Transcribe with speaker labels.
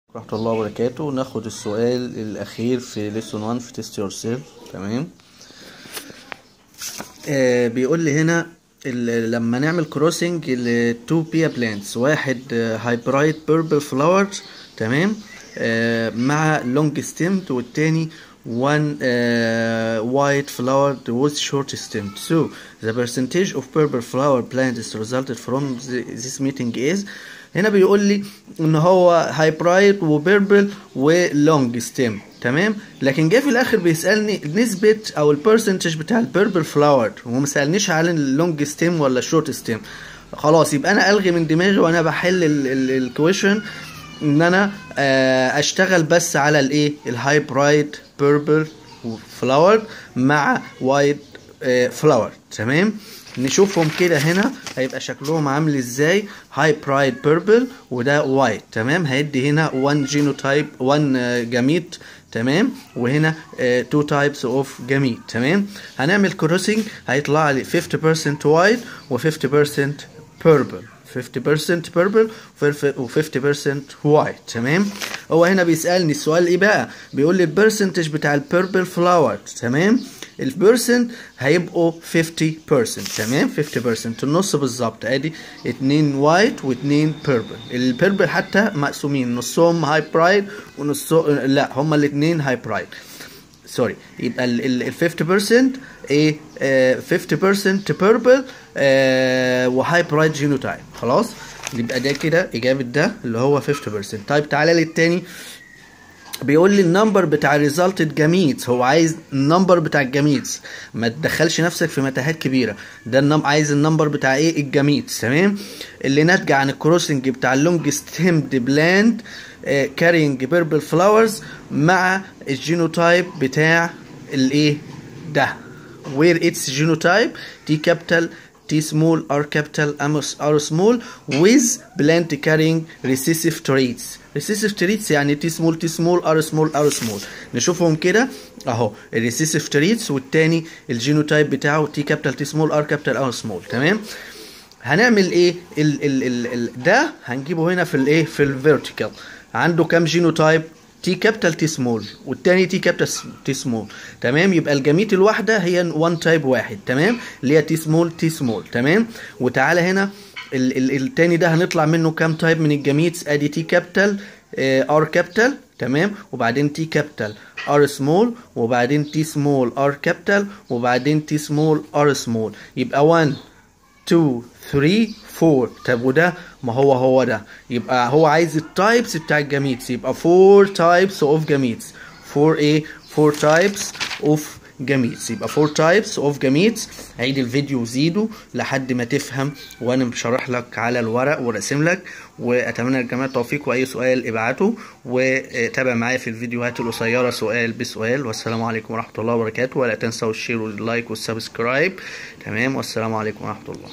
Speaker 1: ورحمة الله وبركاته ناخد السؤال الأخير في ليسون 1 في تيست يور سيلف تمام آه بيقول لي هنا ال- لما نعمل كروسنج لتو بيا بلانتس واحد هايبرايد بيربل فلاور تمام آه مع لونج ستيمد والتاني one uh, white flower with short stem so the percentage of purple flower plants resulted from the, this meeting is هنا بيقول لي ان هو هايبرايد وبيربل ولونج ستيم تمام لكن جه في الاخر بيسالني نسبه او البرسنتج بتاع البيربل فلاور وما سالنيش على اللونج ستيم ولا الشورت ستيم خلاص يبقى انا الغي من دماغي وانا بحل الكويشن ان انا آه، اشتغل بس على الايه الهايبرايد بيربل فلاور مع وايت فلاور تمام نشوفهم كده هنا هيبقى شكلهم عامل ازاي هاي برايد بيربل وده وايت تمام هيدي هنا 1 جينوتايب 1 جاميت تمام وهنا 2 تايبس اوف جاميت تمام هنعمل كروسنج هيطلع لي 50% وايت و50% بيربل 50% purple و 50% white تمام هو هنا بيسألني السؤال ايه بقى بيقول لي البرسنتج بتاع البيربل فلاور تمام البرسنت هيبقوا 50% تمام 50% النص بالظبط ادي اتنين وايت واتنين بيربل البيربل حتى مقسومين نصهم هاي برايد ونص لا هما الاتنين هاي برايد سوري يبقى ال ال 50% ايه آه 50% بيربل آه وهاي برايد جينوتايب خلاص يبقى ده كده اجابه ده اللي هو 50% طيب تعالى للتاني بيقول لي النمبر بتاع ريزلتد جاميتس هو عايز النمبر بتاع الجاميتس ما تدخلش نفسك في متاهات كبيره ده النم عايز النمبر بتاع ايه الجاميتس تمام اللي ناتجه عن الكروسنج بتاع اللونج ستيمد بلاند كارينج بيربل فلاورز مع الجينوتايب بتاع الايه ده where its genotype T capital T small R capital R small with plant carrying recessive traits recessive traits يعني T small T small R small R small نشوفهم كده اهو الريسيسيف traits والتاني الجينوتايب بتاعه T capital T small R capital R small تمام هنعمل ايه ال ال ال ال ده هنجيبه هنا في الايه في الفيرتيكال عنده كام جينوتايب تي كابيتال تي سمول والتاني تي كابيتال تي سمول تمام يبقى الجميت الواحده هي وان تايب واحد تمام اللي هي تي سمول تي سمول تمام وتعالى هنا ال ال التاني ده هنطلع منه كام تايب من الجميتس ادي تي كابيتال ار كابيتال تمام وبعدين تي كابيتال ار سمول وبعدين تي سمول ار كابيتال وبعدين تي سمول ار سمول يبقى 1 2 3 4 طب وده ما هو هو ده يبقى هو عايز التايبس بتاع الجاميتس يبقى 4 تايبس اوف جاميتس 4 ايه 4 تايبس اوف جاميتس يبقى 4 تايبس اوف جاميتس عيد الفيديو وزيده لحد ما تفهم وانا مشرح لك على الورق وراسم لك واتمنى للجميع التوفيق واي سؤال ابعته وتابع معايا في الفيديوهات القصيره سؤال بسؤال والسلام عليكم ورحمه الله وبركاته ولا تنسوا الشير واللايك والسبسكرايب تمام والسلام عليكم ورحمه الله